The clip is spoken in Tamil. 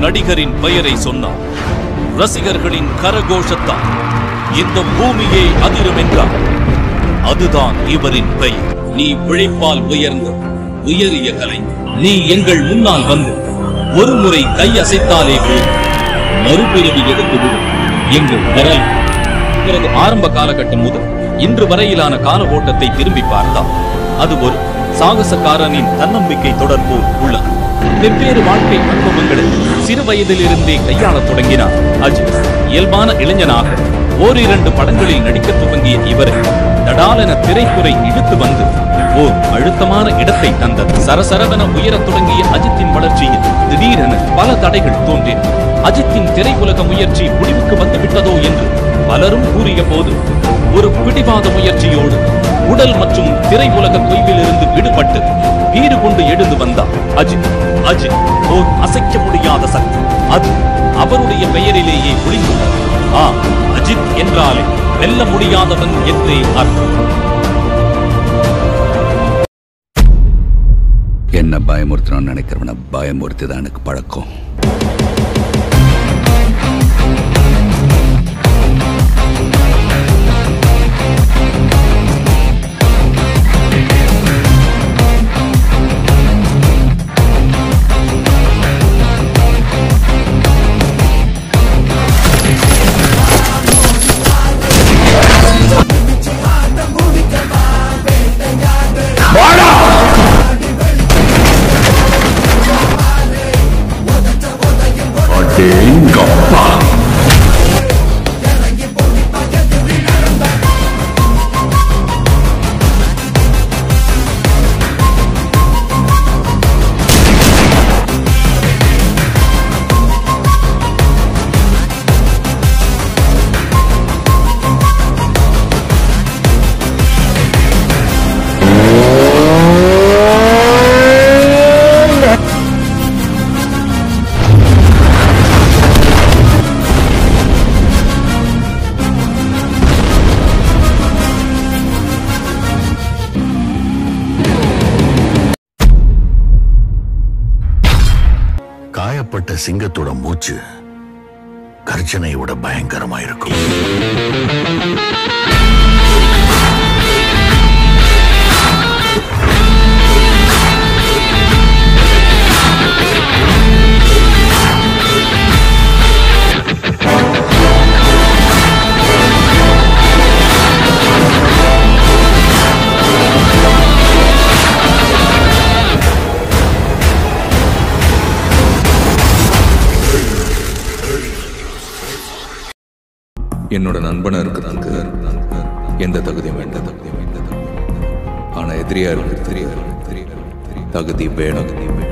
நடிகரின் பெயரை சொன்னார் ரசிகர்களின் கரகோஷத்தால் இந்த பூமியே அதிரும் என்றார் அதுதான் இவரின் பெயர் நீ உழைப்பால் உயர்ந்த உயரிய கலை நீ எங்கள் முன்னால் வந்து ஒரு முறை கை அசைத்தாலே போதும் மறுபிறவி எடுத்து விடும் எங்கள் விரல் பிறகு ஆரம்ப காலகட்டம் முதல் இன்று வரையிலான கால ஓட்டத்தை திரும்பி பார்த்தால் அது ஒரு சாகசக்காரனின் தன்னம்பிக்கை தொடர் போல் உள்ளது வெவ்வேறு வாழ்க்கை அனுபவங்களை சிறு வயதிலிருந்தே கையாளத் தொடங்கினார் அஜித் இயல்பான இளைஞனாக ஓரிரண்டு படங்களில் நடிக்கத் துவங்கிய இவரை தடாலென திரைத்துறை இழுத்து வந்து ஓர் அழுத்தமான இடத்தை தந்தது சரசரவென உயரத் தொடங்கிய அஜித்தின் வளர்ச்சியில் திடீரென பல தடைகள் தோன்றின அஜித்தின் திரையுலக முயற்சி முடிவுக்கு வந்து விட்டதோ என்று பலரும் கூறிய போது ஒரு பிடிவாத முயற்சியோடு உடல் மற்றும் திரையுலக தொய்விலிருந்து விடுபட்டு வீறு கொண்டு எழுந்து வந்தார் அஜித் அஜித் ஓர் அசைக்க முடியாத சக்தி அது அவருடைய பெயரிலேயே ஒளிந்துள்ளது ஆ அஜித் என்றாலே வெல்ல முடியாதவன் என்றே அர்த்தம் என்ன பயமுறுத்தணும்னு நினைக்கிறவன பயமுறுத்தி தான் எனக்கு பழக்கம் காயப்பட்ட சிங்கத்தோட மூச்சு கர்ஜனையோட பயங்கரமா இருக்கும் என்னோட நண்பனா இருக்கிறதுக்கு எந்த தகுதியும் வேண்டாம் தகுதியும் வேண்டாம் ஆனா எதிரியா இருக்கிறது தகுதி வேணும்